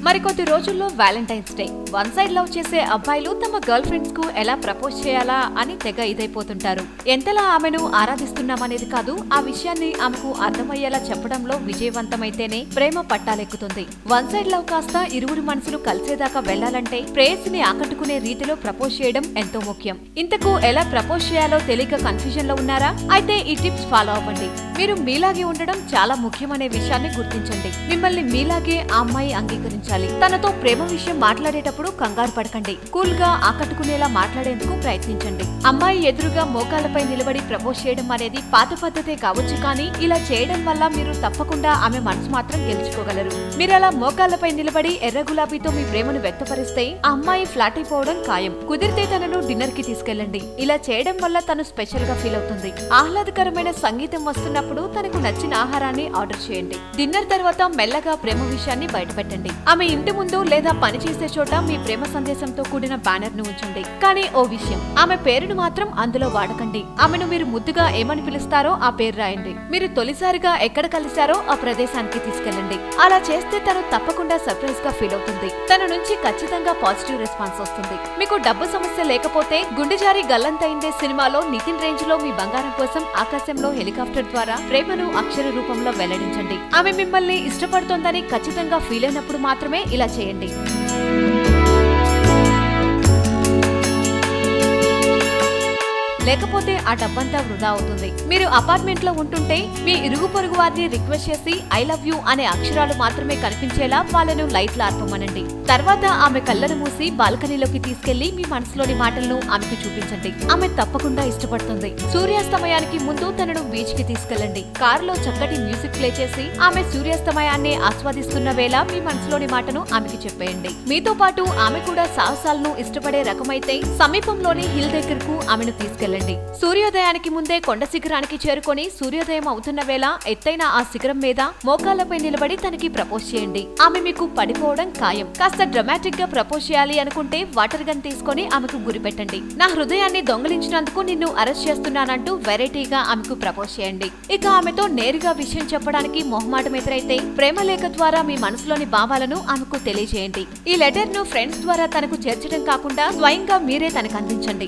మరికొద్ది రోజుల్లో valentine's day one side love చేసే అబ్బాయిలు తమ గర్ల్ ఫ్రెండ్స్ కు ఎలా ప్రపోజ్ చేయాలా అని తెగ ఇదైపోతుంటారు ఎంతలా ఆమెను ఆరాధిస్తున్నామనేది కాదు ఆ విషయాన్ని ఆమెకు అర్థమయ్యేలా చెప్పడంలో విజయవంతమైతేనే ప్రేమ పట్టాలెక్కుతుంది వన్ సైడ్ లవ్ కాస్త ఇరువురి మనసులు కలిసేదాకా వెళ్లాలంటే ప్రేయస్ని ఆకట్టుకునే రీతిలో ప్రపోజ్ చేయడం ఎంతో ముఖ్యం ఇంతకు ఎలా ప్రపోజ్ చేయాలో తెలియక కన్ఫ్యూజన్ లో ఉన్నారా అయితే ఈ టిప్స్ ఫాలో అవ్వండి మీరు మీలాగే ఉండడం చాలా ముఖ్యమనే విషయాన్ని గుర్తించండి మిమ్మల్ని మీలాగే ఆ అమ్మాయి అంగీకరించాలి తనతో ప్రేమ విషయం మాట్లాడేటప్పుడు కంగారు పడకండి కూల్ గా ఆకట్టుకునేలా మాట్లాడేందుకు ప్రయత్నించండి అమ్మాయి ఎదురుగా మోకాలపై నిలబడి ప్రపోజ్ చేయడం అనేది పాత పద్ధతే కావచ్చు కానీ ఇలా చేయడం వల్ల మీరు తప్పకుండా ఆమె మనసు మాత్రం గెలుచుకోగలరు మీరు అలా మోకాలపై నిలబడి ఎర్ర గులాబీతో మీ ప్రేమను వ్యక్తపరిస్తే ఆ అమ్మాయి ఫ్లాట్ అయిపోవడం ఖాయం కుదిరితే తనను డిన్నర్ కి తీసుకెళ్ళండి ఇలా చేయడం వల్ల తను స్పెషల్ గా ఫీల్ అవుతుంది ఆహ్లాదకరమైన సంగీతం వస్తున్నప్పుడు తనకు నచ్చిన ఆహారాన్ని ఆర్డర్ చేయండి డిన్నర్ తర్వాత మెల్లగా ప్రేమ విషయాన్ని బయటపెట్టండి ఆమె ఇంటి ముందు లేదా పని చేసే చోట మీ ప్రేమ సందేశంతో కూడిన బ్యానర్ ను ఉంచండి కానీ ఓ విషయం ఆమె పేరును మాత్రం అందులో వాడకండి ఆమెను మీరు ముద్దుగా ఏమని పిలుస్తారో ఆ పేరు రాయండి మీరు తొలిసారిగా ఎక్కడ కలిశారో ఆ ప్రదేశానికి తీసుకెళ్ళండి అలా చేస్తే తను తప్పకుండా సర్ప్రైజ్ గా ఫీల్ అవుతుంది తన నుంచి ఖచ్చితంగా పాజిటివ్ రెస్పాన్స్ వస్తుంది మీకు డబ్బు సమస్య లేకపోతే గుండె జారి గల్లంతైందే సినిమాలో నితిన్ రేంజ్ లో మీ బంగారం కోసం ఆకాశంలో హెలికాప్టర్ ద్వారా ప్రేమను అక్షర రూపంలో వెల్లడించండి ఆమె మిమ్మల్ని ఇష్టపడుతోందని ఖచ్చితంగా ఫీల్ అయినప్పుడు మాత్రమే ఇలా చేయండి లేకపోతే ఆ డబ్బంతా వృధా అవుతుంది మీరు అపార్ట్మెంట్ లో ఉంటుంటే మీ ఇరుగు పొరుగు వారిని రిక్వెస్ట్ చేసి ఐ లవ్ యూ అనే అక్షరాలు మాత్రమే కనిపించేలా వాళ్ళను లైట్లు ఆర్పమనండి తర్వాత ఆమె కళ్ళను మూసి బాల్కనీలోకి తీసుకెళ్లి మీ మనసులోని మాటలను ఆమెకు చూపించండి ఆమె తప్పకుండా ఇష్టపడుతుంది సూర్యాస్తమయానికి ముందు తనను బీచ్ కి తీసుకెళ్ళండి కారులో చక్కటి మ్యూజిక్ ప్లే చేసి ఆమె సూర్యాస్తమయాన్ని ఆస్వాదిస్తున్న వేళ మీ మనసులోని మాటను ఆమెకి చెప్పేయండి మీతో పాటు ఆమె కూడా సాహసాలను ఇష్టపడే రకమైతే సమీపంలోని హిల్ దగ్గరకు ఆమెను తీసుకెళ్ళండి సూర్యోదయానికి ముందే కొండ శిఖరానికి చేరుకొని సూర్యోదయం అవుతున్న వేళ ఎత్తైన ఆ శిఖరం మీద మోకాళ్లపై నిలబడి తనకి ప్రపోజ్ చేయండి ఆమె మీకు పడిపోవడం ఖాయం కాస్త డ్రమాటిక్ గా ప్రపోజ్ చేయాలి అనుకుంటే వాటర్ గన్ తీసుకొని ఆమెకు గురిపెట్టండి నా హృదయాన్ని దొంగలించినందుకు నిన్ను అరెస్ట్ చేస్తున్నానంటూ వెరైటీగా ఆమెకు ప్రపోజ్ చేయండి ఇక ఆమెతో నేరుగా విషయం చెప్పడానికి మొహమాటం ఎదురైతే ప్రేమ లేఖ ద్వారా మీ మనసులోని భావాలను ఆమెకు తెలియజేయండి ఈ లెటర్ ను ఫ్రెండ్స్ ద్వారా తనకు చేర్చడం కాకుండా స్వయంగా మీరే తనకు అందించండి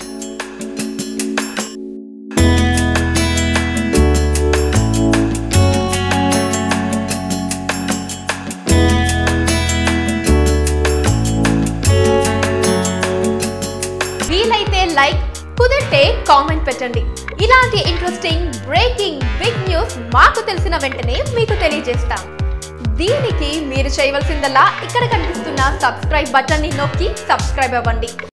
వీలైతే లైక్ కుదిరితే కామెంట్ పెట్టండి ఇలాంటి ఇంట్రెస్టింగ్ బ్రేకింగ్ బిగ్ న్యూస్ మాకు తెలిసిన వెంటనే మీకు తెలియజేస్తాం దీనికి మీరు చేయవలసిందల్లా ఇక్కడ కనిపిస్తున్న సబ్స్క్రైబ్ బటన్ని నొక్కి సబ్స్క్రైబ్ అవ్వండి